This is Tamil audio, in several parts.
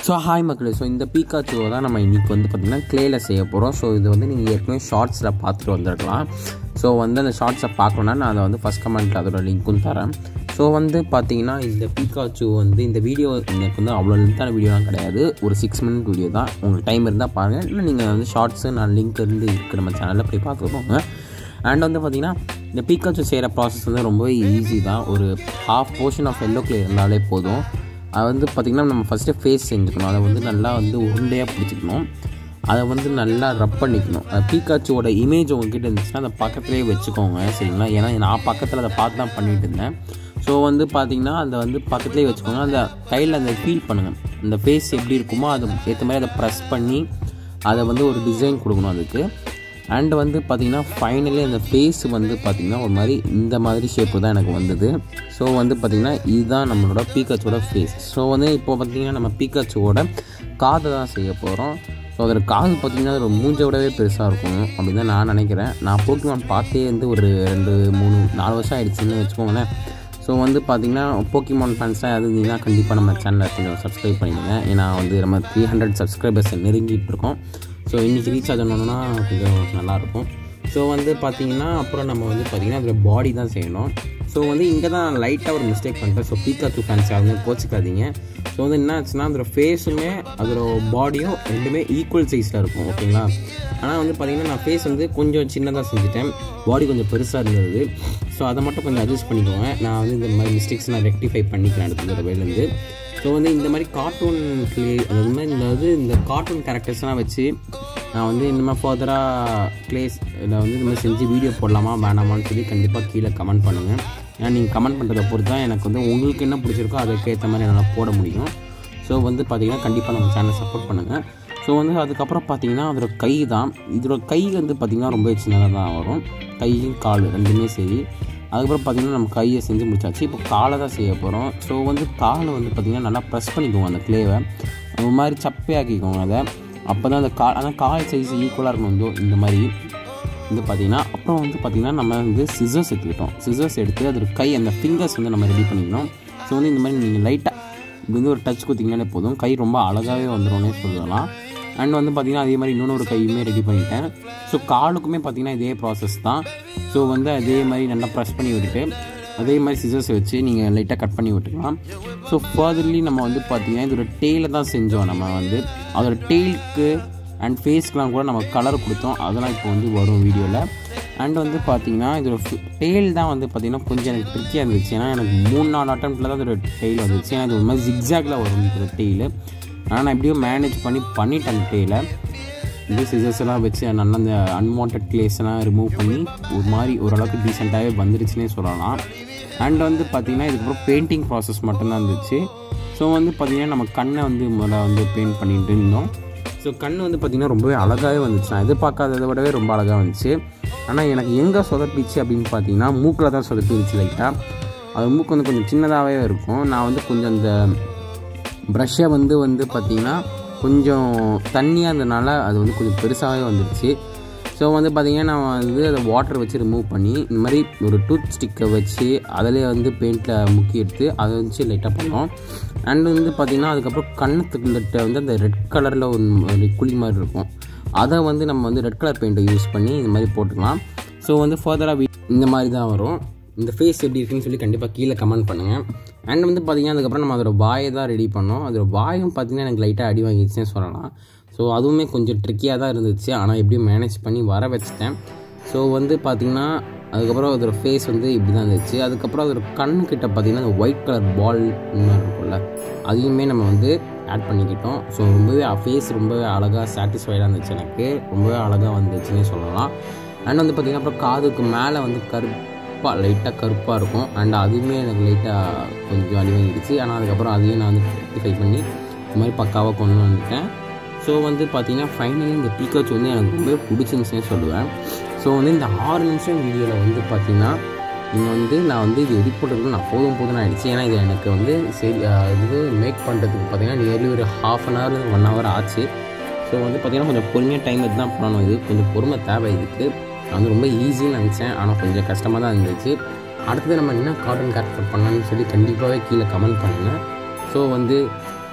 ஸோ ஹாய் மக்களே ஸோ இந்த பீக்காச்சுவை தான் நம்ம இன்றைக்கி வந்து பார்த்திங்கன்னா க்ளேயில் செய்ய போகிறோம் ஸோ இது வந்து நீங்கள் ஏற்கனவே ஷார்ட்ஸில் பார்த்துட்டு வந்திருக்கலாம் ஸோ வந்து அந்த ஷார்ட்ஸை பார்க்கணுன்னா நான் அதை வந்து ஃபஸ்ட் கமெண்ட்டில் அதோட லிங்க்கும் தரேன் ஸோ வந்து பார்த்தீங்கன்னா இந்த பீக்காச்சு வந்து இந்த வீடியோ எனக்கு வந்து அவ்வளோ லென்த்தான வீடியோலாம் கிடையாது ஒரு சிக்ஸ் மினிட் வீடியோ தான் உங்களுக்கு டைம் இருந்தால் பாருங்கள் இல்லை நீங்கள் வந்து ஷார்ட்ஸு நான் லிங்க் இருந்து இருக்குது நம்ம சேனலில் போய் பார்த்துக்கோங்க அண்ட் வந்து பார்த்திங்கன்னா இந்த பீக்காச்சு செய்கிற ப்ராசஸ் வந்து ரொம்பவே ஈஸி தான் ஒரு half portion of yellow clay இருந்தாலே போதும் அது வந்து பார்த்திங்கன்னா நம்ம ஃபஸ்ட்டு ஃபேஸ் செஞ்சுக்கணும் அதை வந்து நல்லா வந்து உருண்டையாக பிடிச்சிக்கணும் அதை வந்து நல்லா ரப் பண்ணிக்கணும் பீக்காச்சுவோட இமேஜ் உங்ககிட்ட இருந்துச்சுன்னா அதை பக்கத்துலேயே வச்சுக்கோங்க சரிங்களா ஏன்னா நான் பக்கத்தில் அதை பார்த்து தான் பண்ணிகிட்டு இருந்தேன் ஸோ வந்து பார்த்திங்கன்னா அதை வந்து பக்கத்துலேயே வச்சுக்கோங்க அந்த கையில் அந்த ஃபீல் பண்ணுங்கள் அந்த ஃபேஸ் எப்படி இருக்குமோ அது ஏற்ற மாதிரி அதை ப்ரெஸ் பண்ணி அதை வந்து ஒரு டிசைன் கொடுக்கணும் அதுக்கு அண்ட் வந்து பார்த்திங்கன்னா ஃபைனலி அந்த ஃபேஸ் வந்து பார்த்திங்கன்னா ஒரு மாதிரி இந்த மாதிரி ஷேப்பு தான் எனக்கு வந்தது ஸோ வந்து பார்த்திங்கன்னா இதுதான் நம்மளோட பீக்காச்சோட ஃபேஸ் ஸோ வந்து இப்போ பார்த்திங்கன்னா நம்ம பீக்காச்சோட காதை தான் செய்ய போகிறோம் ஸோ அதோட காது பார்த்திங்கன்னா ஒரு மூஞ்சை விடவே பெருசாக இருக்கும் அப்படின்னு தான் நான் நினைக்கிறேன் நான் போக்கிமான் பார்த்தே வந்து ஒரு ரெண்டு மூணு நாலு வருஷம் ஆயிடுச்சுன்னு வச்சுக்கோங்களேன் ஸோ வந்து பார்த்திங்கன்னா போக்கிமான் ஃபேன்ஸ்லாம் எது இருந்தீங்கன்னா கண்டிப்பாக நம்ம சேனலில் கொஞ்சம் சப்ஸ்கிரைப் பண்ணிடுங்க ஏன்னா வந்து நம்ம த்ரீ ஹண்ட்ரட் சப்ஸ்கிரைபர்ஸ் நெருங்கிட்டு இருக்கோம் ஸோ இன்றைக்கி ரீச் ஆகணுன்னா கொஞ்சம் நல்லாயிருக்கும் ஸோ வந்து பார்த்திங்கன்னா அப்புறம் நம்ம வந்து பார்த்திங்கன்னா அதில் பாடி தான் செய்யணும் ஸோ வந்து இங்கே தான் லைட்டாக ஒரு மிஸ்டேக் பண்ணிட்டேன் ஸோ பீக்காத்து ஃபேன்ஸ் யாருமே கோச்சிக்காதீங்க ஸோ வந்து என்ன ஆச்சுன்னா அதோட ஃபேஸுமே அதோட பாடியும் ரெண்டுமே ஈக்குவல் சைஸில் இருக்கும் ஓகேங்களா ஆனால் வந்து பார்த்திங்கன்னா நான் ஃபேஸ் வந்து கொஞ்சம் சின்னதாக செஞ்சுட்டேன் பாடி கொஞ்சம் பெருசாக இருந்தது ஸோ அதை மட்டும் கொஞ்சம் அட்ஜஸ்ட் பண்ணிக்கோங்க நான் வந்து இந்த மாதிரி மிஸ்டேக்ஸ் நான் ரெக்டிஃபை பண்ணிக்கிறேன் அடுத்த தடவைலேருந்து ஸோ வந்து இந்த மாதிரி கார்ட்டூன் கிளே அதாவது மாதிரி இந்த வந்து இந்த கார்ட்டூன் கேரக்டர்ஸ்லாம் வச்சு நான் வந்து இந்த மாதிரி ஃபர்தராக கிளேஸ் இதில் வந்து இந்த மாதிரி செஞ்சு வீடியோ போடலாமா வேணாமான்னு சொல்லி கண்டிப்பாக கீழே கமெண்ட் பண்ணுங்கள் ஏன்னா நீங்கள் கமெண்ட் பண்ணுறதை பொறுத்து தான் எனக்கு வந்து உங்களுக்கு என்ன பிடிச்சிருக்கோ அதுக்கேற்ற மாதிரி என்னால் போட முடியும் ஸோ வந்து பார்த்திங்கன்னா கண்டிப்பாக நம்ம சேனலை சப்போர்ட் பண்ணுங்கள் ஸோ வந்து அதுக்கப்புறம் பார்த்தீங்கன்னா அதோட கை தான் இதோட கை வந்து பார்த்திங்கன்னா ரொம்ப சின்னதாக தான் வரும் கையும் கால் ரெண்டுமே சரி அதுக்கப்புறம் பார்த்திங்கன்னா நம்ம கையை செஞ்சு முடிச்சாச்சு இப்போ காலை தான் செய்ய போகிறோம் ஸோ வந்து காலை வந்து பார்த்திங்கன்னா நல்லா ப்ரெஸ் பண்ணிக்குவோம் அந்த கிளேவை ஒரு மாதிரி சப்பையாக்கிக்கோங்க அதை அப்போ தான் அந்த கால் ஆனால் கால் சைஸ் ஈக்குவலாக இருக்கணும் வந்து இந்த மாதிரி வந்து பார்த்திங்கன்னா அப்புறம் வந்து பார்த்திங்கன்னா நம்ம வந்து சிசர்ஸ் எடுத்துக்கிட்டோம் சிசர்ஸ் எடுத்து அதோட கை அந்த ஃபிங்கர்ஸ் வந்து நம்ம ரெடி பண்ணிக்கணும் ஸோ வந்து இந்த மாதிரி நீங்கள் லைட்டாக இது வந்து ஒரு டச் குத்திங்கனாலே போதும் கை ரொம்ப அழகாகவே வந்துடும்னே சொல்லலாம் அண்ட் வந்து பார்த்திங்கன்னா அதே மாதிரி இன்னொரு கையுமே ரெடி பண்ணிட்டேன் ஸோ காலுக்குமே பார்த்திங்கன்னா இதே ப்ராசஸ் தான் ஸோ வந்து அதே மாதிரி நல்லா ப்ரெஸ் பண்ணி விட்டுட்டு அதே மாதிரி சிசர்ஸ் வச்சு நீங்கள் லைட்டாக கட் பண்ணி விட்டுக்கலாம் ஸோ ஃபர்தர்லி நம்ம வந்து பார்த்திங்கன்னா இதோட டெய்லை தான் செஞ்சோம் நம்ம வந்து அதோட டெய்லுக்கு அண்ட் ஃபேஸ்க்கெலாம் கூட நம்ம கலர் கொடுத்தோம் அதெல்லாம் இப்போ வந்து வரும் வீடியோவில் அண்ட் வந்து பார்த்திங்கன்னா இதோட டெய்ல் தான் வந்து பார்த்திங்கன்னா கொஞ்சம் எனக்கு ட்ரிக்கியாக இருந்துச்சு ஏன்னா எனக்கு மூணு நாலு அட்டம்ப்டில் தான் இதோட டெய்ல் வந்துச்சு ஏன்னா இது ஒரு மாதிரி ஜிக்ஸாகில் வரும் இதோட டெய்லு ஆனால் நான் எப்படியோ மேனேஜ் பண்ணி பண்ணிட்டேன் அந்த டெய்லை இந்த சிசர்ஸ் எல்லாம் வச்சு நல்லா அந்த அன்வான்ட் கிளேஸ்லாம் ரிமூவ் பண்ணி ஒரு மாதிரி ஓரளவுக்கு டீசெண்டாகவே வந்துருச்சுன்னே சொல்லலாம் அண்ட் வந்து பார்த்திங்கன்னா இதுக்கப்புறம் பெயிண்டிங் ப்ராசஸ் மட்டும்தான் இருந்துச்சு ஸோ வந்து பார்த்திங்கன்னா நம்ம கண்ணை வந்து முதல்ல வந்து பெயிண்ட் பண்ணிட்டு இருந்தோம் ஸோ கண் வந்து பார்த்திங்கன்னா ரொம்பவே அழகாகவே வந்துச்சு நான் எதிர்பார்க்காததை விடவே ரொம்ப அழகாக வந்துச்சு ஆனால் எனக்கு எங்கே சொதப்பிச்சு அப்படின்னு பார்த்தீங்கன்னா மூக்கில் தான் சொதப்பிடுச்சு லைட்டாக அது மூக்கு வந்து கொஞ்சம் சின்னதாகவே இருக்கும் நான் வந்து கொஞ்சம் அந்த ப்ரஷ்ஷை வந்து வந்து பார்த்திங்கன்னா கொஞ்சம் தண்ணியாக இருந்ததுனால அது வந்து கொஞ்சம் பெருசாகவே வந்துடுச்சு ஸோ வந்து பார்த்திங்கன்னா நான் வந்து அதை வாட்டர் வச்சு ரிமூவ் பண்ணி இந்த மாதிரி ஒரு டூத் ஸ்டிக்கை வச்சு அதிலே வந்து பெயிண்டில் முக்கி எடுத்து அதை வச்சு லைட்டாக பண்ணோம் அண்ட் வந்து பார்த்திங்கன்னா அதுக்கப்புறம் கண்ணத்துக்கிட்ட வந்து அந்த ரெட் கலரில் ஒரு குழி மாதிரி இருக்கும் அதை வந்து நம்ம வந்து ரெட் கலர் பெயிண்ட்டை யூஸ் பண்ணி இந்த மாதிரி போட்டுக்கலாம் ஸோ வந்து ஃபர்தராக இந்த மாதிரி தான் வரும் இந்த ஃபேஸ் எப்படி இருக்குன்னு சொல்லி கண்டிப்பாக கீழே கமெண்ட் பண்ணுங்கள் அண்ட் வந்து பார்த்திங்கன்னா அதுக்கப்புறம் நம்ம அதோட வாயை தான் ரெடி பண்ணோம் அதோட வாயும் பார்த்திங்கன்னா எனக்கு லைட்டாக அடி வாங்கிடுச்சுன்னே சொல்லலாம் ஸோ அதுவுமே கொஞ்சம் ட்ரிக்கியாக தான் இருந்துச்சு ஆனால் எப்படியும் மேனேஜ் பண்ணி வர வச்சிட்டேன் ஸோ வந்து பார்த்திங்கன்னா அதுக்கப்புறம் அதோட ஃபேஸ் வந்து இப்படி தான் இருந்துச்சு அதுக்கப்புறம் அதோட கண்ணுக்கிட்ட பார்த்திங்கன்னா அந்த ஒயிட் கலர் பால் மாதிரி இருக்கும்ல அதையுமே நம்ம வந்து ஆட் பண்ணிக்கிட்டோம் ஸோ ரொம்பவே ஃபேஸ் ரொம்பவே அழகாக சாட்டிஸ்ஃபைடாக இருந்துச்சு எனக்கு ரொம்பவே அழகாக வந்துச்சுன்னே சொல்லலாம் அண்ட் வந்து பார்த்திங்கன்னா அப்புறம் காதுக்கு மேலே வந்து கருப்பாக லைட்டாக கருப்பாக இருக்கும் அண்ட் அதுவுமே எனக்கு லைட்டாக கொஞ்சம் அடி வாங்கிடுச்சு ஆனால் அதுக்கப்புறம் அதையும் நான் வந்து ரெக்டிஃபை பண்ணி இந்த மாதிரி பக்காவாக கொண்டு வந்துட்டேன் ஸோ வந்து பார்த்திங்கன்னா ஃபைனலி இந்த பீக்காச் வந்து எனக்கு ரொம்பவே பிடிச்சிருந்துச்சுன்னே சொல்லுவேன் ஸோ வந்து இந்த ஆறு நிமிஷம் வீடியோவில் வந்து பார்த்திங்கன்னா நீங்கள் வந்து நான் வந்து இது எடிட் பண்ணுறதுக்கு நான் போதும் போதும் ஆகிடுச்சு ஏன்னா இது எனக்கு வந்து சரி இது மேக் பண்ணுறதுக்கு பார்த்திங்கன்னா நியர்லி ஒரு half an hour one hour ஆச்சு ஸோ வந்து பார்த்திங்கன்னா கொஞ்சம் பொறுமையாக டைம் எடுத்து தான் பண்ணணும் இது கொஞ்சம் பொறுமை தேவை இதுக்கு நான் வந்து ரொம்ப ஈஸின்னு நினச்சேன் ஆனால் கொஞ்சம் கஷ்டமாக தான் இருந்துச்சு அடுத்தது நம்ம என்ன கார்ட்டூன் கேரக்டர் பண்ணலாம்னு சொல்லி கண்டிப்பாகவே கீழே கமெண்ட் பண்ணுங்கள் ஸோ வந்து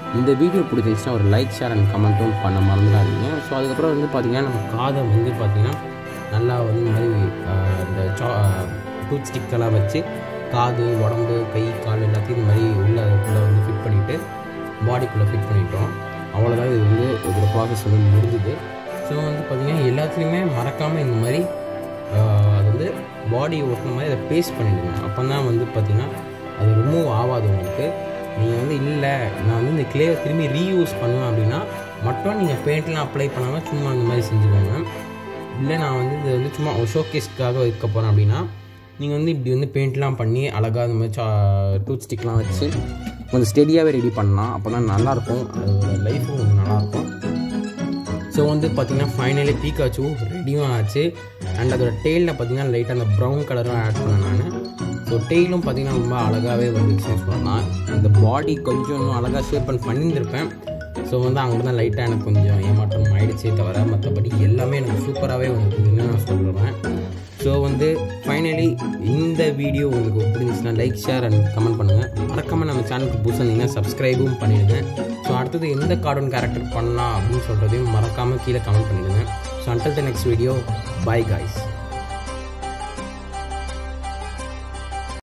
இந்த வீடியோ பிடிச்சிருந்துச்சுன்னா ஒரு லைக் ஷேர் அண்ட் கமெண்ட்டும் பண்ண மறந்துடாதீங்க ஸோ அதுக்கப்புறம் வந்து பார்த்திங்கன்னா நம்ம காதை வந்து பார்த்திங்கன்னா நல்லா வந்து இந்த மாதிரி ஆஹ், இந்த சா டூத் ஸ்டிக்கெல்லாம் வச்சு காது உடம்பு கை கால் எல்லாத்தையும் இந்த மாதிரி உள்ள அதுக்குள்ளே வந்து ஃபிட் பண்ணிவிட்டு பாடிக்குள்ளே ஃபிட் பண்ணிட்டோம் அவ்வளோதான் இது வந்து ஒரு ப்ராசஸ் வந்து முடிஞ்சுது ஸோ வந்து பார்த்திங்கன்னா எல்லாத்துலேயுமே மறக்காமல் இந்த மாதிரி ஆஹ், அது வந்து பாடி ஓட்டுன மாதிரி அதை பேஸ்ட் பண்ணிடுங்க அப்போ தான் வந்து பார்த்திங்கன்னா அது ரிமூவ் ஆகாது உங்களுக்கு நீங்கள் வந்து இல்லை நான் வந்து இந்த கிளேவை திரும்பி ரீயூஸ் பண்ணுவேன் அப்படின்னா மட்டும் நீங்கள் பெயிண்ட்லாம் அப்ளை பண்ணாமல் சும்மா இந்த மாதிரி செஞ்சுக்கோங்க இல்லை நான் வந்து இது வந்து சும்மா ஒரு ஷோகேஸ்க்காக வைக்க போகிறேன் அப்படின்னா நீங்கள் வந்து இப்படி வந்து பெயிண்ட்லாம் பண்ணி அழகாக இந்த மாதிரி சா டூத் ஸ்டிக்லாம் வச்சு கொஞ்சம் ஸ்டெடியாகவே ரெடி பண்ணலாம் அப்போ தான் நல்லாயிருக்கும் அதோட லைஃபும் கொஞ்சம் நல்லாயிருக்கும் ஸோ வந்து பார்த்தீங்கன்னா ஃபைனலி பீக்காச்சு ரெடியும் ஆச்சு அண்ட் அதோட டெயிலில் பார்த்தீங்கன்னா லைட்டாக அந்த ப்ரௌன் கலரும் ஆட் பண்ணேன் நான் ஸோ டெய்லும் பார்த்தீங்கன்னா ரொம்ப அழகாகவே வந்துச்சுன்னு சொல்லலாம் இந்த பாடி கொஞ்சம் இன்னும் அழகாக ஷேப் பண்ணி பண்ணியிருந்திருப்பேன் ஸோ வந்து அங்கே தான் லைட்டாக எனக்கு கொஞ்சம் ஏமாற்றம் ஆயிடுச்சே தவிர மற்றபடி எல்லாமே எனக்கு சூப்பராகவே வந்துருக்குதுன்னு நான் சொல்லுவேன் ஸோ வந்து ஃபைனலி இந்த வீடியோ உங்களுக்கு பிடிச்சிச்சுன்னா லைக் ஷேர் அண்ட் கமெண்ட் பண்ணுங்கள் மறக்காமல் நம்ம சேனலுக்கு புதுசாக இருந்தீங்கன்னா சப்ஸ்கிரைபும் பண்ணிடுங்க ஸோ அடுத்தது எந்த கார்ட்டூன் கேரக்டர் பண்ணலாம் அப்படின்னு சொல்கிறதையும் மறக்காமல் கீழே கமெண்ட் பண்ணிடுங்க so until the next video bye guys